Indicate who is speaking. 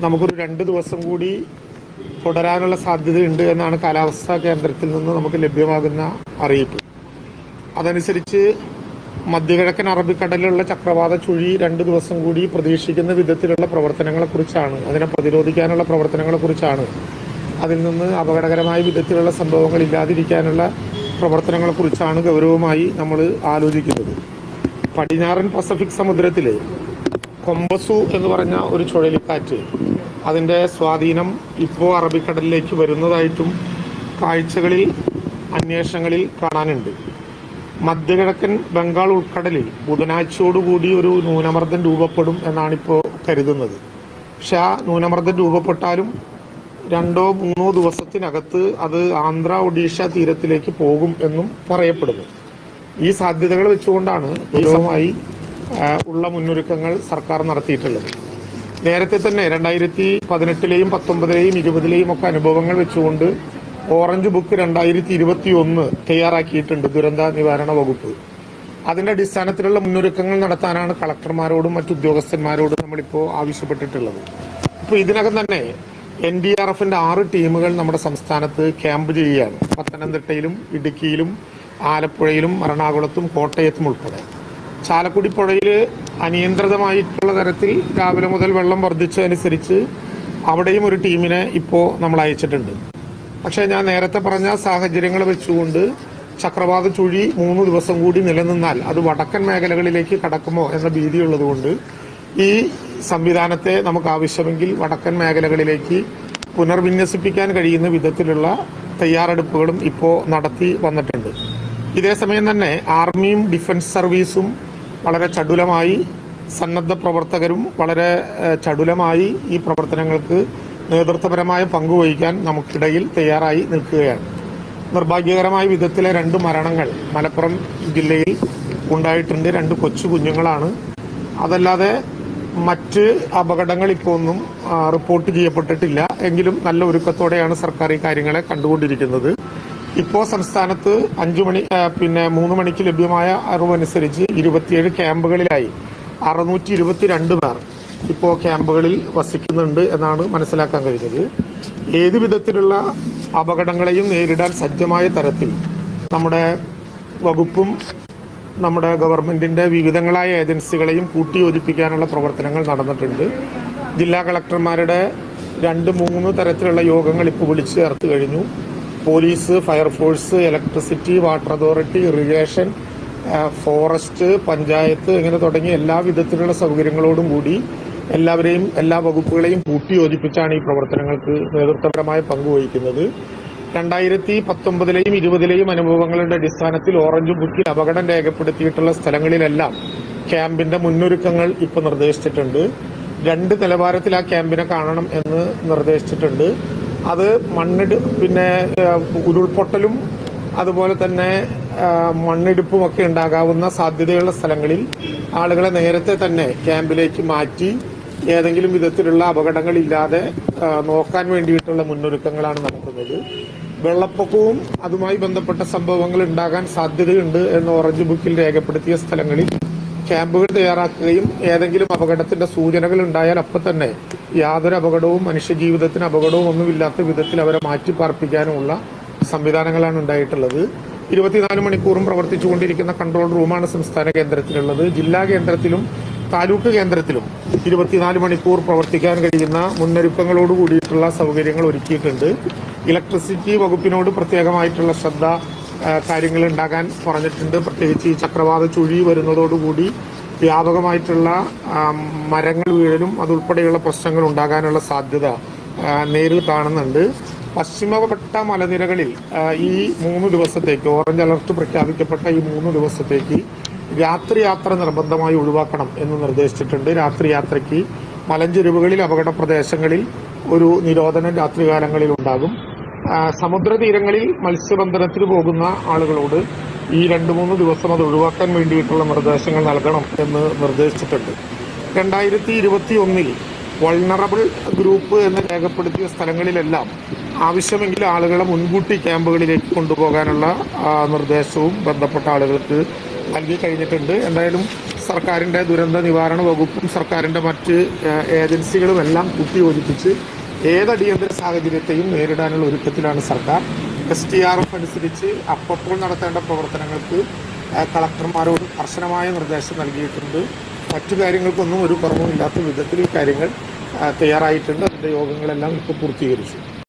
Speaker 1: നമുക്കൊരു രണ്ട് ദിവസം കൂടി തുടരാനുള്ള സാധ്യതയുണ്ട് എന്നാണ് കാലാവസ്ഥാ കേന്ദ്രത്തിൽ നിന്ന് നമുക്ക് ലഭ്യമാകുന്ന അറിയിപ്പ് അതനുസരിച്ച് മധ്യകിഴക്കൻ അറബിക്കടലിലുള്ള ചക്രവാത ചുഴി രണ്ട് ദിവസം കൂടി പ്രതീക്ഷിക്കുന്ന വിധത്തിലുള്ള പ്രവർത്തനങ്ങളെക്കുറിച്ചാണ് അതിനെ പ്രതിരോധിക്കാനുള്ള പ്രവർത്തനങ്ങളെക്കുറിച്ചാണ് അതിൽ നിന്ന് അപകടകരമായ വിധത്തിലുള്ള സംഭവങ്ങൾ ഇല്ലാതിരിക്കാനുള്ള പ്രവർത്തനങ്ങളെക്കുറിച്ചാണ് ഗൗരവമായി നമ്മൾ ആലോചിക്കുന്നത് പടിഞ്ഞാറൻ പസഫിക് സമുദ്രത്തിൽ കൊമ്പസു എന്ന് പറഞ്ഞ ഒരു ചുഴലിക്കാറ്റ് അതിൻ്റെ സ്വാധീനം ഇപ്പോൾ അറബിക്കടലിലേക്ക് വരുന്നതായിട്ടും കാഴ്ചകളിൽ അന്വേഷണങ്ങളിൽ കാണാനുണ്ട് മധ്യകിഴക്കൻ ബംഗാൾ ഉൾക്കടലിൽ ബുധനാഴ്ചയോടുകൂടി ഒരു ന്യൂനമർദ്ദം രൂപപ്പെടും എന്നാണിപ്പോൾ കരുതുന്നത് പക്ഷെ ആ ന്യൂനമർദ്ദം രൂപപ്പെട്ടാലും രണ്ടോ മൂന്നോ ദിവസത്തിനകത്ത് അത് ആന്ധ്ര ഒഡീഷ തീരത്തിലേക്ക് പോകും എന്നും പറയപ്പെടുന്നു ഈ സാധ്യതകൾ വെച്ചുകൊണ്ടാണ് ഗൗരവമായി ആ, ഉള്ള മുന്നൊരുക്കങ്ങൾ സർക്കാർ നടത്തിയിട്ടുള്ളത് നേരത്തെ തന്നെ രണ്ടായിരത്തി പതിനെട്ടിലെയും പത്തൊമ്പതിലെയും ഇരുപതിലെയും ഒക്കെ അനുഭവങ്ങൾ വെച്ചുകൊണ്ട് ഓറഞ്ച് ബുക്ക് രണ്ടായിരത്തി ഇരുപത്തി ഒന്ന് തയ്യാറാക്കിയിട്ടുണ്ട് ദുരന്ത നിവാരണ വകുപ്പ് അതിന്റെ അടിസ്ഥാനത്തിലുള്ള മുന്നൊരുക്കങ്ങൾ നടത്താനാണ് കളക്ടർമാരോടും മറ്റു ഉദ്യോഗസ്ഥന്മാരോടും നമ്മളിപ്പോൾ ആവശ്യപ്പെട്ടിട്ടുള്ളത് ഇപ്പോൾ ഇതിനകം തന്നെ എൻ ഡി ആർ എഫിന്റെ ആറ് ടീമുകൾ നമ്മുടെ സംസ്ഥാനത്ത് ക്യാമ്പ് ചെയ്യുകയാണ് പത്തനംതിട്ടയിലും ഇടുക്കിയിലും ആലപ്പുഴയിലും എറണാകുളത്തും കോട്ടയത്തും ഉൾപ്പെടെ ചാലക്കുടി പുഴയിൽ അനിയന്ത്രിതമായിട്ടുള്ള തരത്തിൽ രാവിലെ മുതൽ വെള്ളം വർദ്ധിച്ചതനുസരിച്ച് അവിടെയും ഒരു ടീമിനെ ഇപ്പോൾ നമ്മൾ അയച്ചിട്ടുണ്ട് പക്ഷേ ഞാൻ നേരത്തെ പറഞ്ഞ സാഹചര്യങ്ങൾ വെച്ചുകൊണ്ട് ചക്രവാത ചുഴി മൂന്ന് ദിവസം കൂടി നിലനിന്നാൽ അത് വടക്കൻ മേഖലകളിലേക്ക് കടക്കുമോ എന്ന ഭീതിയുള്ളതുകൊണ്ട് ഈ സംവിധാനത്തെ നമുക്ക് ആവശ്യമെങ്കിൽ വടക്കൻ മേഖലകളിലേക്ക് പുനർവിന്യസിപ്പിക്കാൻ കഴിയുന്ന വിധത്തിലുള്ള തയ്യാറെടുപ്പുകളും ഇപ്പോൾ നടത്തി വന്നിട്ടുണ്ട് ഇതേസമയം തന്നെ ആർമിയും ഡിഫൻസ് സർവീസും വളരെ ചടുലമായി സന്നദ്ധ പ്രവർത്തകരും വളരെ ഏഹ്, ചടുലമായി ഈ പ്രവർത്തനങ്ങൾക്ക് നേതൃത്വപരമായ പങ്കുവഹിക്കാൻ നമുക്കിടയിൽ തയ്യാറായി നിൽക്കുകയാണ് നിർഭാഗ്യകരമായ വിധത്തിലെ രണ്ട് മരണങ്ങൾ മലപ്പുറം ജില്ലയിൽ ഉണ്ടായിട്ടുണ്ട് രണ്ട് കൊച്ചു കുഞ്ഞുങ്ങളാണ് അതല്ലാതെ മറ്റ് അപകടങ്ങൾ ഇപ്പോൾ ഒന്നും ആ, റിപ്പോർട്ട് ചെയ്യപ്പെട്ടിട്ടില്ല എങ്കിലും നല്ല ഒരുക്കത്തോടെയാണ് സർക്കാർ ഈ കാര്യങ്ങളെ കണ്ടുകൊണ്ടിരിക്കുന്നത് ഇപ്പോൾ സംസ്ഥാനത്ത് അഞ്ചു മണി ആ, പിന്നെ മൂന്ന് മണിക്ക് ലഭ്യമായ അറിവനുസരിച്ച് ഇരുപത്തിയേഴ് ക്യാമ്പുകളിലായി അറുന്നൂറ്റി ഇരുപത്തിരണ്ട് പേർ ഇപ്പോൾ ക്യാമ്പുകളിൽ വസിക്കുന്നുണ്ട് എന്നാണ് മനസ്സിലാക്കാൻ കഴിഞ്ഞത് ഏത് വിധത്തിലുള്ള അപകടങ്ങളെയും നേരിടാൻ സജ്ജമായ തരത്തിൽ നമ്മുടെ വകുപ്പും നമ്മുടെ ഗവൺമെന്റിന്റെ വിവിധങ്ങളായ ഏജൻസികളെയും കൂട്ടിയോജിപ്പിക്കാനുള്ള പ്രവർത്തനങ്ങൾ നടന്നിട്ടുണ്ട് ജില്ലാ കളക്ടർമാരുടെ രണ്ട് മൂന്ന് തരത്തിലുള്ള യോഗങ്ങൾ ഇപ്പോൾ വിളിച്ചു ചേർത്ത് കഴിഞ്ഞു police fire force electricity water authority irrigation ആ, ഫോറസ്റ്റ് പഞ്ചായത്ത് ഇങ്ങനെ തുടങ്ങി എല്ലാ വിധത്തിലുള്ള സൗകര്യങ്ങളോടും കൂടി എല്ലാവരെയും എല്ലാ വകുപ്പുകളെയും കൂട്ടിയോജിപ്പിച്ചാണ് ഈ പ്രവർത്തനങ്ങൾക്ക് നേതൃത്വപരമായ പങ്ക് വഹിക്കുന്നത് രണ്ടായിരത്തി പത്തൊമ്പതിലെയും ഇരുപതിലെയും അനുഭവങ്ങളുടെ അടിസ്ഥാനത്തിൽ ഓറഞ്ച് ബുക്കിൽ അപകടം രേഖപ്പെടുത്തിയിട്ടുള്ള സ്ഥലങ്ങളിലെല്ലാം ക്യാമ്പിന്റെ മുന്നൊരുക്കങ്ങൾ ഇപ്പൊ നിർദ്ദേശിച്ചിട്ടുണ്ട് രണ്ട് നിലവാരത്തിൽ ആ ക്യാമ്പിനെ കാണണം എന്ന് നിർദ്ദേശിച്ചിട്ടുണ്ട് അത് മണ്ണിട് പിന്നെ ഏഹ്, ഉരുൾപൊട്ടലും അതുപോലെ തന്നെ ആ, മണ്ണിടിപ്പും ഒക്കെ ഉണ്ടാകാവുന്ന സാധ്യതയുള്ള സ്ഥലങ്ങളിൽ ആളുകളെ നേരത്തെ തന്നെ ക്യാമ്പിലേക്ക് മാറ്റി ഏതെങ്കിലും വിധത്തിലുള്ള അപകടങ്ങളില്ലാതെ ആ, നോക്കാൻ വേണ്ടിയിട്ടുള്ള മുന്നൊരുക്കങ്ങളാണ് നടത്തുന്നത് വെള്ളപ്പൊക്കവും അതുമായി ബന്ധപ്പെട്ട സംഭവങ്ങൾ ഉണ്ടാകാൻ സാധ്യതയുണ്ട് എന്ന് ഓറഞ്ച് ബുക്കിൽ രേഖപ്പെടുത്തിയ സ്ഥലങ്ങളിൽ ക്യാമ്പുകൾ തയ്യാറാക്കുകയും ഏതെങ്കിലും അപകടത്തിന്റെ സൂചനകൾ ഉണ്ടായാൽ അപ്പം തന്നെ യാതൊരു അപകടവും മനുഷ്യജീവിതത്തിന് അപകടവും ഒന്നുമില്ലാത്ത വിധത്തിൽ അവരെ മാറ്റി പാർപ്പിക്കാനുമുള്ള സംവിധാനങ്ങളാണ് ഉണ്ടായിട്ടുള്ളത് ഇരുപത്തിനാല് മണിക്കൂറും പ്രവർത്തിച്ചുകൊണ്ടിരിക്കുന്ന കൺട്രോൾ റൂമാണ് സംസ്ഥാന കേന്ദ്രത്തിലുള്ളത് ജില്ലാ കേന്ദ്രത്തിലും താലൂക്ക് കേന്ദ്രത്തിലും ഇരുപത്തിനാല് മണിക്കൂർ പ്രവർത്തിക്കാൻ കഴിയുന്ന മുന്നൊരുക്കങ്ങളോട് കൂടിയിട്ടുള്ള സൗകര്യങ്ങൾ ഒരുക്കിയിട്ടുണ്ട് ഇലക്ട്രിസിറ്റി വകുപ്പിനോട് പ്രത്യേകമായിട്ടുള്ള ശ്രദ്ധ ആ, കാര്യങ്ങൾ ഉണ്ടാകാൻ പറഞ്ഞിട്ടുണ്ട് പ്രത്യേകിച്ച് ഈ ചക്രവാത ചുഴി വരുന്നതോടുകൂടി വ്യാപകമായിട്ടുള്ള ആ, മരങ്ങൾ വീഴലും അതുൾപ്പെടെയുള്ള പ്രശ്നങ്ങൾ ഉണ്ടാകാനുള്ള സാധ്യത ആ, നേരിൽ കാണുന്നുണ്ട് പശ്ചിമഘട്ട മലനിരകളിൽ ആ, ഈ മൂന്ന് ദിവസത്തേക്ക് ഓറഞ്ച് അലർട്ട് പ്രഖ്യാപിക്കപ്പെട്ട ഈ മൂന്ന് ദിവസത്തേക്ക് രാത്രി യാത്ര നിർബന്ധമായി ഒഴിവാക്കണം എന്ന് നിർദ്ദേശിച്ചിട്ടുണ്ട് രാത്രി യാത്രയ്ക്ക് മലഞ്ചെരുവുകളിൽ അപകട പ്രദേശങ്ങളിൽ ഒരു നിരോധനം രാത്രികാലങ്ങളിൽ ഉണ്ടാകും ആ, സമുദ്രതീരങ്ങളിൽ മത്സ്യബന്ധനത്തിന് പോകുന്ന ആളുകളോട് ഈ രണ്ട് മൂന്ന് ദിവസം അത് ഒഴിവാക്കാൻ വേണ്ടിയിട്ടുള്ള നിർദ്ദേശങ്ങൾ നൽകണം എന്ന് നിർദ്ദേശിച്ചിട്ടുണ്ട് രണ്ടായിരത്തി ഇരുപത്തി ഒന്നിൽ വൾണറബിൾ ഗ്രൂപ്പ് എന്ന് രേഖപ്പെടുത്തിയ സ്ഥലങ്ങളിലെല്ലാം ആവശ്യമെങ്കിൽ ആളുകളെ മുൻകൂട്ടി ക്യാമ്പുകളിലേക്ക് കൊണ്ടുപോകാനുള്ള ആ, നിർദ്ദേശവും ബന്ധപ്പെട്ട ആളുകൾക്ക് നൽകി കഴിഞ്ഞിട്ടുണ്ട് എന്തായാലും സർക്കാരിൻ്റെ ദുരന്ത നിവാരണ വകുപ്പും സർക്കാരിൻ്റെ മറ്റ് ഏഹ്, ഏജൻസികളും എല്ലാം കൂട്ടിയോജിപ്പിച്ച് ഏത് അടിയന്തര സാഹചര്യത്തെയും നേരിടാനുള്ള ഒരുക്കത്തിലാണ് സർക്കാർ എസ് ടി ആർ എഫ് അനുസരിച്ച് അപ്പോൾ നടത്തേണ്ട പ്രവർത്തനങ്ങൾക്ക് ഏഹ്, കളക്ടർമാരോട് കർശനമായ നിർദ്ദേശം നൽകിയിട്ടുണ്ട് മറ്റു കാര്യങ്ങൾക്കൊന്നും ഒരു കുറവുമില്ലാത്ത വിധത്തിൽ ഈ കാര്യങ്ങൾ ഏഹ്, തയ്യാറായിട്ടുണ്ട് അതിൻ്റെ യോഗങ്ങളെല്ലാം ഇപ്പോൾ പൂർത്തീകരിച്ചു